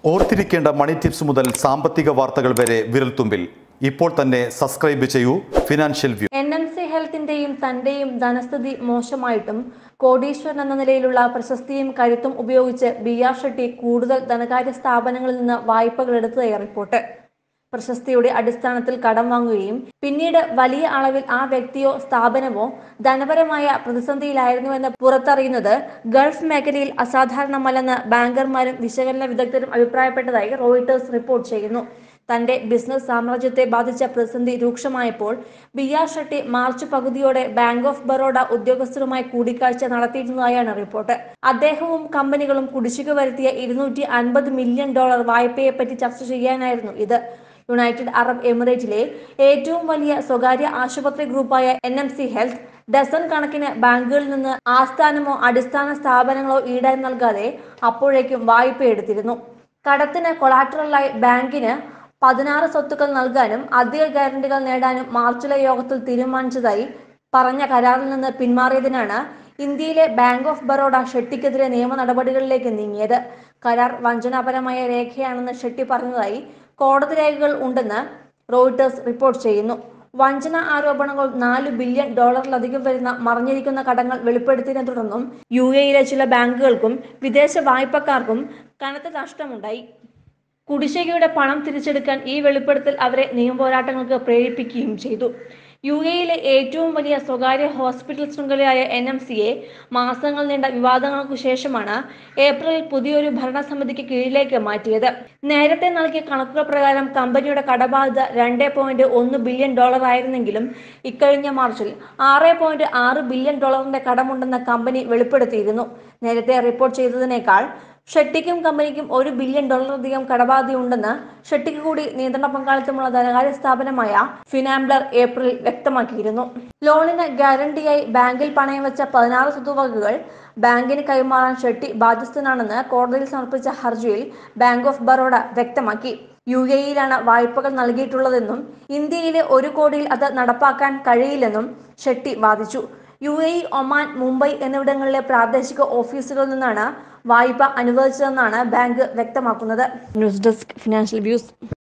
ഓർത്തിരിക്കേണ്ട മണി ടിപ്സ് മുതൽ സാമ്പത്തിക വാർത്തകൾ വരെ വിരൽത്തുമ്പിൽ ഇപ്പോൾ തന്നെ സബ്സ്ക്രൈബ് ചെയ്യൂ financial view N M C ഹെൽത്തിന്റെയും തന്റെയും ധനസ്ഥിതി മോശമായിട്ടും കോടീശ്വരൻ എന്ന നിലയിലുള്ള പ്രശസ്തിയും കരുത്തും ഉപയോഗിച്ച് ബി ആർ ഷെട്ടി കൂടുതൽ ധനകാര്യ സ്ഥാപനങ്ങളിൽ നിന്ന് വായ്പകൾ എടുത്തതായി റിപ്പോർട്ട് പ്രശസ്തിയുടെ അടിസ്ഥാനത്തിൽ കടം വാങ്ങുകയും പിന്നീട് വലിയ അളവിൽ ആ വ്യക്തിയോ സ്ഥാപനമോ ധനപരമായ പ്രതിസന്ധിയിലായിരുന്നുവെന്ന് പുറത്തറിയുന്നത് ഗൾഫ് മേഖലയിൽ അസാധാരണമല്ലെന്ന് ബാങ്കർമാരും വിശകലന വിദഗ്ധരും അഭിപ്രായപ്പെട്ടതായി റോയിട്ടേഴ്സ് റിപ്പോർട്ട് ചെയ്യുന്നു തന്റെ ബിസിനസ് സാമ്രാജ്യത്തെ ബാധിച്ച പ്രതിസന്ധി രൂക്ഷമായപ്പോൾ ബി ആർ ഷെട്ടി മാർച്ച് പകുതിയോടെ ബാങ്ക് ഓഫ് ബറോഡ ഉദ്യോഗസ്ഥരുമായി കൂടിക്കാഴ്ച നടത്തിയിരുന്നതായാണ് റിപ്പോർട്ട് അദ്ദേഹവും കമ്പനികളും കുടിശ്ശിക വരുത്തിയ ഇരുന്നൂറ്റി അൻപത് മില്യൺ ഡോളർ വായ്പയെപ്പറ്റി ചർച്ച ചെയ്യാനായിരുന്നു ഇത് യുണൈറ്റഡ് അറബ് എമിറേറ്റിലെ ഏറ്റവും വലിയ സ്വകാര്യ ആശുപത്രി ഗ്രൂപ്പായ N M C health dozen കണക്കിന് ബാങ്കുകളിൽ നിന്ന് ആസ്ഥാനമോ അടിസ്ഥാന സ്ഥാപനങ്ങളോ ഈടായി നൽകാതെ അപ്പോഴേക്കും വായ്പ എടുത്തിരുന്നു കടത്തിന് കൊളാറ്ററലായി ബാങ്കിന് പതിനാറ് സ്വത്തുക്കൾ നൽകാനും അധിക ഗ്യാരണ്ടികൾ നേടാനും മാർച്ചിലെ യോഗത്തിൽ തീരുമാനിച്ചതായി പറഞ്ഞ കരാറിൽ നിന്ന് പിന്മാറിയതിനാണ് ഇന്ത്യയിലെ ബാങ്ക് ഓഫ് ബറോഡ ഷെട്ടിക്കെതിരെ നിയമ നടപടികളിലേക്ക് നീങ്ങിയത് കരാർ വഞ്ചനാപരമായ രേഖയാണെന്ന് ഷെട്ടി പറഞ്ഞതായി കോടതി രേഖകൾ ഉണ്ടെന്ന് റോയിട്ടേഴ്സ് റിപ്പോർട്ട് ചെയ്യുന്നു വഞ്ചന ആരോപണങ്ങൾ നാല് ബില്യൺ ഡോളറിലധികം വരുന്ന മറഞ്ഞിരിക്കുന്ന കടങ്ങൾ വെളിപ്പെടുത്തിയതിനെ തുടർന്നും യു എയിലെ ചില ബാങ്കുകൾക്കും വിദേശ വായ്പക്കാർക്കും കനത്ത നഷ്ടമുണ്ടായി കുടിശ്ശികയുടെ പണം തിരിച്ചെടുക്കാൻ ഈ വെളിപ്പെടുത്തൽ അവരെ നിയമപോരാട്ടങ്ങൾക്ക് പ്രേരിപ്പിക്കുകയും ചെയ്തു യു എയിലെ ഏറ്റവും വലിയ സ്വകാര്യ ഹോസ്പിറ്റൽ ശൃംഖലയായ എൻ എം സിയെ മാസങ്ങൾ നീണ്ട വിവാദങ്ങൾക്കു ശേഷമാണ് ഏപ്രിലിൽ പുതിയൊരു ഭരണസമിതിക്ക് കീഴിലേക്ക് മാറ്റിയത് നേരത്തെ നൽകിയ കണക്കുകൾ പ്രകാരം കമ്പനിയുടെ കടബാധ്യത രണ്ട് പോയിന്റ് ഒന്ന് ബില്യൺ ഡോളർ ആയിരുന്നെങ്കിലും ഇക്കഴിഞ്ഞ മാർച്ചിൽ ആറ് പോയിന്റ് ആറ് ബില്യൺ ഡോളറിന്റെ കടമുണ്ടെന്ന് കമ്പനി വെളിപ്പെടുത്തിയിരുന്നു നേരത്തെ റിപ്പോർട്ട് ചെയ്തതിനേക്കാൾ ഷെട്ടിക്കും കമ്പനിക്കും ഒരു ബില്യൺ ഡോളറിലധികം കടബാധ്യതയുണ്ടെന്ന് ഷെട്ടിക്ക് കൂടി നിയന്ത്രണ പങ്കാളിത്തമുള്ള ധനകാര്യ സ്ഥാപനമായ ഫിനാംബ്ലർ ഏപ്രിൽ വ്യക്തമാക്കിയിരുന്നു ലോണിന് ഗ്യാരണ്ടിയായി ബാങ്കിൽ പണയം വെച്ച പതിനാറ് സ്വത്തുവകകൾ ബാങ്കിന് കൈമാറാൻ ഷെട്ടി ബാധ്യസ്ഥനാണെന്ന് കോടതിയിൽ സമർപ്പിച്ച ഹർജിയിൽ ബാങ്ക് ഓഫ് ബറോഡ വ്യക്തമാക്കി യു എയിലാണ് വായ്പകൾ നൽകിയിട്ടുള്ളതെന്നും ഇന്ത്യയിലെ ഒരു കോടിയിൽ അത് നടപ്പാക്കാൻ കഴിയില്ലെന്നും ഷെട്ടി വാദിച്ചു യു എ ഒമാൻ മുംബൈ എന്നിവിടങ്ങളിലെ പ്രാദേശിക ഓഫീസുകളിൽ നിന്നാണ് വായ്പ അനുവദിച്ചതെന്നാണ് ബാങ്ക് വ്യക്തമാക്കുന്നത് ന്യൂസ് ഡെസ്ക് ഫിനാൻഷ്യൽ വ്യൂസ്